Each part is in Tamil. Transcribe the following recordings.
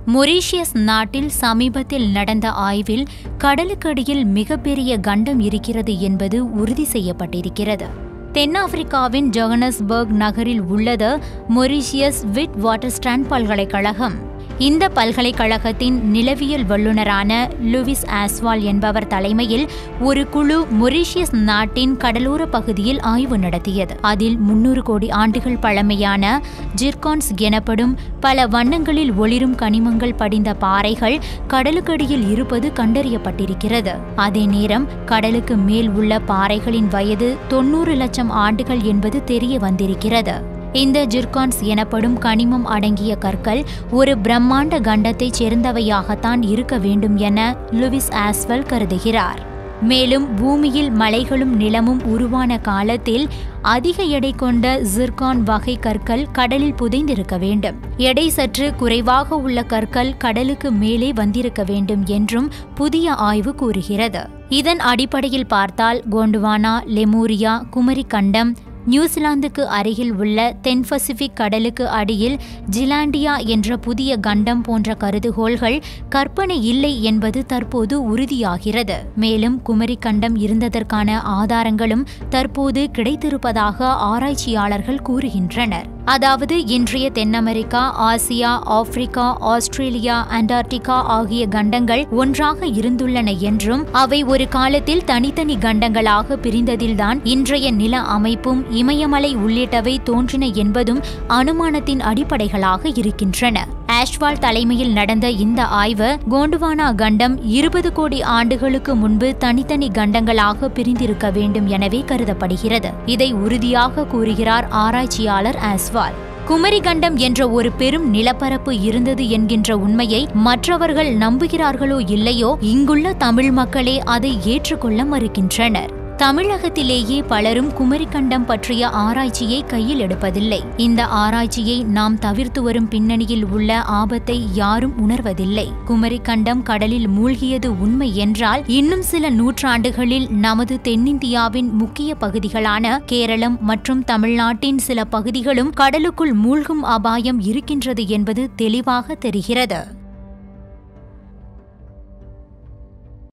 மொரீஷியஸ் நாட்டில் சமீபத்தில் நடந்த ஆய்வில் கடலுக்கடியில் மிகப்பெரிய கண்டம் இருக்கிறது என்பது உறுதி செய்யப்பட்டிருக்கிறது தென்னாப்பிரிக்காவின் ஜொகனஸ்பர்க் நகரில் உள்ளது மொரீஷியஸ் விட் வாட்டர்ஸ்டாண்ட் பல்கலைக்கழகம் இந்த பல்கலைக்கழகத்தின் நிலவியல் வல்லுநரான லூவிஸ் ஆஸ்வால் என்பவர் தலைமையில் ஒரு குழு மொரீஷியஸ் நாட்டின் கடலோர பகுதியில் ஆய்வு நடத்தியது அதில் முன்னூறு கோடி ஆண்டுகள் பழமையான ஜிர்கான்ஸ் எனப்படும் பல வண்ணங்களில் ஒளிரும் கனிமங்கள் படிந்த பாறைகள் கடலுக்கடியில் இருப்பது கண்டறியப்பட்டிருக்கிறது அதே நேரம் கடலுக்கு மேல் உள்ள பாறைகளின் வயது தொன்னூறு லட்சம் ஆண்டுகள் என்பது தெரிய வந்திருக்கிறது இந்த ஜிர்கான்ஸ் எனப்படும் கனிமம் அடங்கிய கற்கள் ஒரு பிரம்மாண்ட கண்டத்தைச் சேர்ந்தவையாகத்தான் இருக்க வேண்டும் என லுவிஸ் ஆஸ்வல் கருதுகிறார் மேலும் பூமியில் மலைகளும் நிலமும் உருவான காலத்தில் அதிக எடை கொண்ட ஜிர்கான் வகை கற்கள் கடலில் புதைந்திருக்க வேண்டும் எடை சற்று குறைவாக உள்ள கற்கள் கடலுக்கு மேலே வந்திருக்க வேண்டும் என்றும் புதிய ஆய்வு கூறுகிறது இதன் அடிப்படையில் பார்த்தால் கோண்டுவானா லெமூரியா குமரிக்கண்டம் நியூசிலாந்துக்கு அருகில் உள்ள தென் பசிபிக் கடலுக்கு அடியில் ஜிலாண்டியா என்ற புதிய கண்டம் போன்ற கருதுகோள்கள் கற்பனை இல்லை என்பது தற்போது உறுதியாகிறது மேலும் குமரிக்கண்டம் இருந்ததற்கான ஆதாரங்களும் தற்போது கிடைத்திருப்பதாக ஆராய்ச்சியாளர்கள் கூறுகின்றனர் அதாவது இன்றைய தென் America Asia Africa Australia Antarctica ஆகிய கண்டங்கள் ஒன்றாக இருந்துள்ளன என்றும் அவை ஒரு காலத்தில் தனித்தனி கண்டங்களாக பிரிந்ததில்தான் இன்றைய நில அமைப்பும் இமயமலை உள்ளிட்டவை தோன்றின என்பதும் அனுமானத்தின் அடிப்படைகளாக இருக்கின்றன ஆஷ்வால் தலைமையில் நடந்த இந்த ஆய்வு கோண்டுவானா கண்டம் இருபது கோடி ஆண்டுகளுக்கு முன்பு தனித்தனி கண்டங்களாக பிரிந்திருக்க வேண்டும் எனவே கருதப்படுகிறது இதை உறுதியாக கூறுகிறார் ஆராய்ச்சியாளர் ஆஸ்வால் குமரிகண்டம் என்ற ஒரு பெரும் நிலப்பரப்பு இருந்தது என்கின்ற உண்மையை மற்றவர்கள் நம்புகிறார்களோ இல்லையோ இங்குள்ள தமிழ் மக்களே அதை ஏற்றுக்கொள்ள மறுக்கின்றனர் தமிழகத்திலேயே பலரும் குமரிக்கண்டம் பற்றிய ஆராய்ச்சியை கையில் எடுப்பதில்லை இந்த ஆராய்ச்சியை நாம் தவிர்த்து வரும் பின்னணியில் உள்ள ஆபத்தை யாரும் உணர்வதில்லை குமரிக்கண்டம் கடலில் மூழ்கியது உண்மை என்றால் இன்னும் சில நூற்றாண்டுகளில் நமது தென்னிந்தியாவின் முக்கிய பகுதிகளான கேரளம் மற்றும் தமிழ்நாட்டின் சில பகுதிகளும் கடலுக்குள் மூழ்கும் அபாயம் இருக்கின்றது என்பது தெளிவாக தெரிகிறது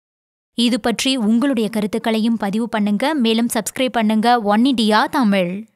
இது பற்றி உங்களுடைய கருத்துக்களையும் பதிவு பண்ணுங்க மேலும் சப்ஸ்கிரைப் பண்ணுங்க ஒன் இண்டியா தமிழ்